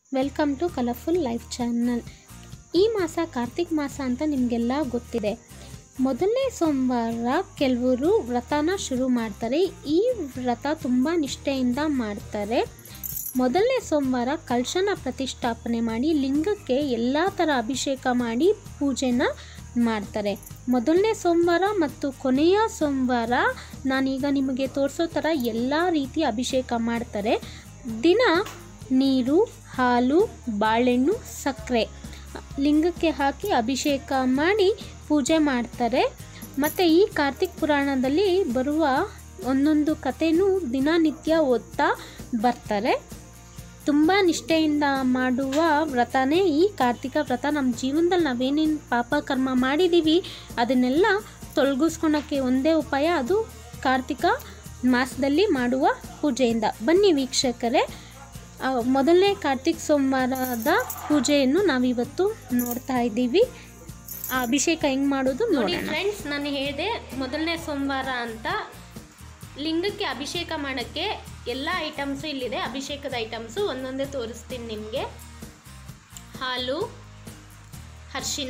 welcome to colourful life channel ಈ ಮಾಸ ಕಾರ್ತಿಕ್ ಮಾಸ ಅಂತ ನಿಮಗೆಲ್ಲ ಗೊತ್ತಿದೆ ಮೊದಲನೇ ಸೋಮವಾರ ಕೆಲವರು ವ್ರತನ ಶುರು ಮಾಡ್ತಾರೆ ಈ ವ್ರತ ತುಂಬ ನಿಷ್ಠೆಯಿಂದ ಮಾಡ್ತಾರೆ ಮೊದಲನೇ ಸೋಮವಾರ ಕಲಶನ ಪ್ರತಿಷ್ಠಾಪನೆ ಮಾಡಿ ಲಿಂಗಕ್ಕೆ ಎಲ್ಲ ಥರ ಅಭಿಷೇಕ ಮಾಡಿ ಪೂಜೆನ ಮಾಡ್ತಾರೆ ಮೊದಲನೇ ಸೋಮವಾರ ಮತ್ತು ಕೊನೆಯ ಸೋಮವಾರ ನಾನೀಗ ನಿಮಗೆ ತೋರಿಸೋ ಥರ ಎಲ್ಲ ರೀತಿ ಅಭಿಷೇಕ ಮಾಡ್ತಾರೆ ದಿನ ನೀರು ಹಾಲು ಬಾಳೆಹಣ್ಣು ಸಕ್ಕರೆ ಲಿಂಗಕ್ಕೆ ಹಾಕಿ ಅಭಿಷೇಕ ಮಾಡಿ ಪೂಜೆ ಮಾಡ್ತಾರೆ ಮತ್ತು ಈ ಕಾರ್ತಿಕ್ ಪುರಾಣದಲ್ಲಿ ಬರುವ ಒಂದೊಂದು ಕಥೆನೂ ದಿನನಿತ್ಯ ಓದ್ತಾ ಬರ್ತಾರೆ ತುಂಬ ನಿಷ್ಠೆಯಿಂದ ಮಾಡುವ ವ್ರತನೇ ಈ ಕಾರ್ತಿಕ ವ್ರತ ನಮ್ಮ ಜೀವನದಲ್ಲಿ ನಾವೇನೇನು ಪಾಪ ಕರ್ಮ ಮಾಡಿದ್ದೀವಿ ಅದನ್ನೆಲ್ಲ ತೊಲಗಿಸ್ಕೊಳಕ್ಕೆ ಒಂದೇ ಉಪಾಯ ಅದು ಕಾರ್ತಿಕ ಮಾಸದಲ್ಲಿ ಮಾಡುವ ಪೂಜೆಯಿಂದ ಬನ್ನಿ ವೀಕ್ಷಕರೇ ಆ, ಮೊದಲನೇ ಕಾರ್ತಿಕ್ ಸೋಮವಾರದ ಪೂಜೆಯನ್ನು ನಾವಿವತ್ತು ನೋಡ್ತಾ ಇದ್ದೀವಿ ಆ ಅಭಿಷೇಕ ಹೆಂಗೆ ಮಾಡೋದು ನೋಡಿ ಫ್ರೆಂಡ್ಸ್ ನಾನು ಹೇಳಿದೆ ಮೊದಲನೇ ಸೋಮವಾರ ಅಂತ ಲಿಂಗಕ್ಕೆ ಅಭಿಷೇಕ ಮಾಡೋಕ್ಕೆ ಎಲ್ಲ ಐಟಮ್ಸು ಇಲ್ಲಿದೆ ಅಭಿಷೇಕದ ಐಟಮ್ಸು ಒಂದೊಂದೇ ತೋರಿಸ್ತೀನಿ ನಿಮಗೆ ಹಾಲು ಅರಿಶಿನ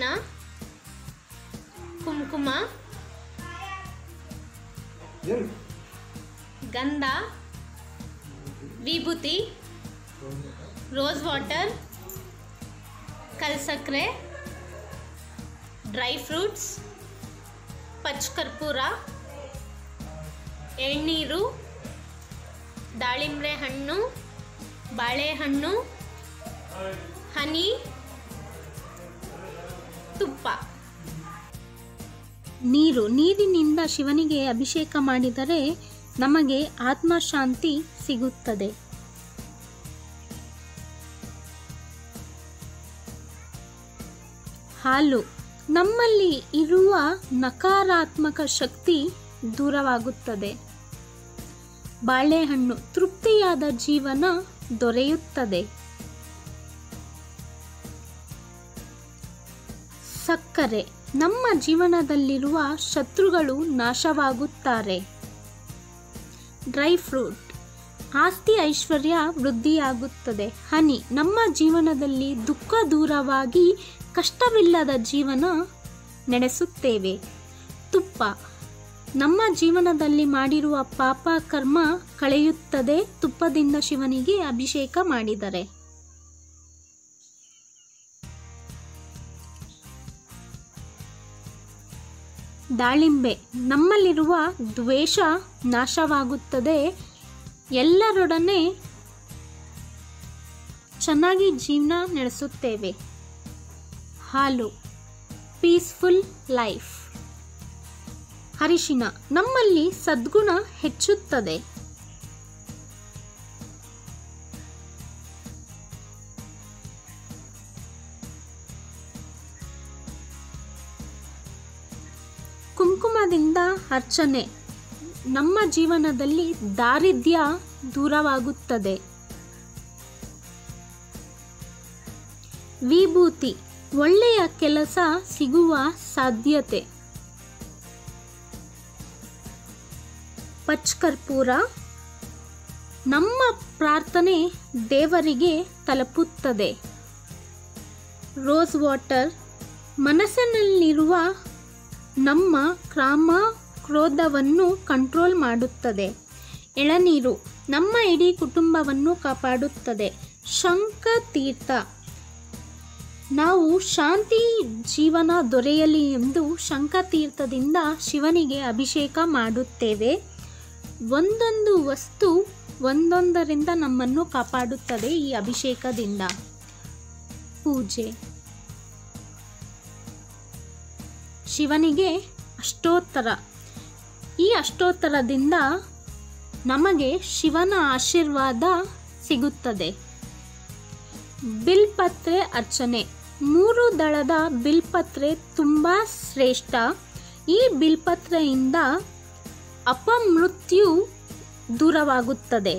ಕುಂಕುಮ ಗಂಧ ವಿಭೂತಿ ರೋಸ್ ವಾಟರ್ ಕಲ್ಸಕ್ಕರೆ ಡ್ರೈ ಫ್ರೂಟ್ಸ್ ಪಚ್ಕರ್ಪೂರ ಎಳ್ನೀರು ದಾಳಿಂಬೆ ಹಣ್ಣು ಬಾಳೆಹಣ್ಣು ಹನಿ ತುಪ್ಪ ನೀರು ನೀರಿನಿಂದ ಶಿವನಿಗೆ ಅಭಿಷೇಕ ಮಾಡಿದರೆ ನಮಗೆ ಆತ್ಮಶಾಂತಿ ಸಿಗುತ್ತದೆ ಹಾಲು ನಮ್ಮಲ್ಲಿ ಇರುವ ನಕಾರಾತ್ಮಕ ಶಕ್ತಿ ದೂರವಾಗುತ್ತದೆ ಬಾಳೆಹಣ್ಣು ತೃಪ್ತಿಯಾದ ಜೀವನ ದೊರೆಯುತ್ತದೆ ಸಕ್ಕರೆ ನಮ್ಮ ಜೀವನದಲ್ಲಿರುವ ಶತ್ರುಗಳು ನಾಶವಾಗುತ್ತಾರೆ ಡ್ರೈ ಫ್ರೂಟ್ ಆಸ್ತಿ ಐಶ್ವರ್ಯ ವೃದ್ಧಿಯಾಗುತ್ತದೆ ಹನಿ ನಮ್ಮ ಜೀವನದಲ್ಲಿ ದುಃಖ ದೂರವಾಗಿ ಕಷ್ಟವಿಲ್ಲದ ಜೀವನ ನಡೆಸುತ್ತೇವೆ ತುಪ್ಪ ನಮ್ಮ ಜೀವನದಲ್ಲಿ ಮಾಡಿರುವ ಪಾಪ ಕರ್ಮ ಕಳೆಯುತ್ತದೆ ತುಪ್ಪದಿಂದ ಶಿವನಿಗೆ ಅಭಿಷೇಕ ಮಾಡಿದರೆ ದಾಳಿಂಬೆ ನಮ್ಮಲ್ಲಿರುವ ದ್ವೇಷ ನಾಶವಾಗುತ್ತದೆ ಎಲ್ಲರೊಡನೆ ಚೆನ್ನಾಗಿ ಜೀವನ ನಡೆಸುತ್ತೇವೆ ಹಾಲು ಪೀಸ್ಫುಲ್ ಲೈಫ್ ಅರಿಶಿನ ನಮ್ಮಲ್ಲಿ ಸದ್ಗುಣ ಹೆಚ್ಚುತ್ತದೆ ಕುಂಕುಮದಿಂದ ಅರ್ಚನೆ ನಮ್ಮ ಜೀವನದಲ್ಲಿ ದಾರಿದ್ರ್ಯ ದೂರವಾಗುತ್ತದೆ ವಿಭೂತಿ ಒಳ್ಳೆಯ ಕೆಲಸ ಸಿಗುವ ಸಾಧ್ಯತೆ ಪಚ್ಕರ್ಪೂರ ನಮ್ಮ ಪ್ರಾರ್ಥನೆ ದೇವರಿಗೆ ತಲುಪುತ್ತದೆ ರೋಸ್ ವಾಟರ್ ಮನಸ್ಸಿನಲ್ಲಿರುವ ನಮ್ಮ ಕ್ರಾಮ ಕ್ರೋಧವನ್ನು ಕಂಟ್ರೋಲ್ ಮಾಡುತ್ತದೆ ಎಳನೀರು ನಮ್ಮ ಇಡೀ ಕುಟುಂಬವನ್ನು ಕಾಪಾಡುತ್ತದೆ ಶಂಖ ತೀರ್ಥ ನಾವು ಶಾಂತಿ ಜೀವನ ದೊರೆಯಲಿ ಎಂದು ಶಂಖತೀರ್ಥದಿಂದ ಶಿವನಿಗೆ ಅಭಿಷೇಕ ಮಾಡುತ್ತೇವೆ ಒಂದೊಂದು ವಸ್ತು ಒಂದೊಂದರಿಂದ ನಮ್ಮನ್ನು ಕಾಪಾಡುತ್ತದೆ ಈ ಅಭಿಷೇಕದಿಂದ ಪೂಜೆ ಶಿವನಿಗೆ ಅಷ್ಟೋತ್ತರ ಈ ಅಷ್ಟೋತ್ತರದಿಂದ ನಮಗೆ ಶಿವನ ಆಶೀರ್ವಾದ ಸಿಗುತ್ತದೆ ಬಿಲ್ಪತ್ರೆ ಅರ್ಚನೆ ಮೂರು ದಳದ ಬಿಲ್ಪತ್ರೆ ತುಂಬ ಶ್ರೇಷ್ಠ ಈ ಬಿಲ್ಪತ್ರೆಯಿಂದ ಅಪಮೃತ್ಯು ದೂರವಾಗುತ್ತದೆ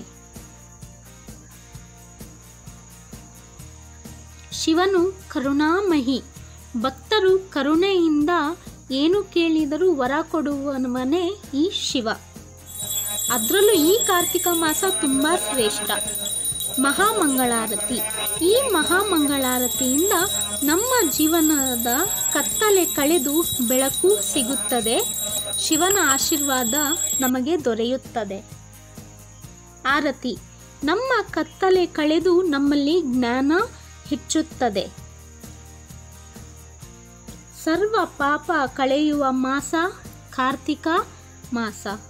ಶಿವನು ಕರುಣಾಮಹಿ ಭಕ್ತರು ಕರುಣೆಯಿಂದ ಏನು ಕೇಳಿದರೂ ವರ ಕೊಡುವವನೇ ಈ ಶಿವ ಅದರಲ್ಲೂ ಈ ಕಾರ್ತಿಕ ಮಾಸ ತುಂಬ ಶ್ರೇಷ್ಠ ಮಹಾಮಂಗಳಾರತಿ ಈ ಮಹಾಮಂಗಳಾರತಿಯಿಂದ ನಮ್ಮ ಜೀವನದ ಕತ್ತಲೆ ಕಳೆದು ಬೆಳಕು ಸಿಗುತ್ತದೆ ಶಿವನ ಆಶೀರ್ವಾದ ನಮಗೆ ದೊರೆಯುತ್ತದೆ ಆರತಿ ನಮ್ಮ ಕತ್ತಲೆ ಕಳೆದು ನಮ್ಮಲ್ಲಿ ಜ್ಞಾನ ಹೆಚ್ಚುತ್ತದೆ ಸರ್ವ ಪಾಪ ಕಳೆಯುವ ಮಾಸ ಕಾರ್ತಿಕ ಮಾಸ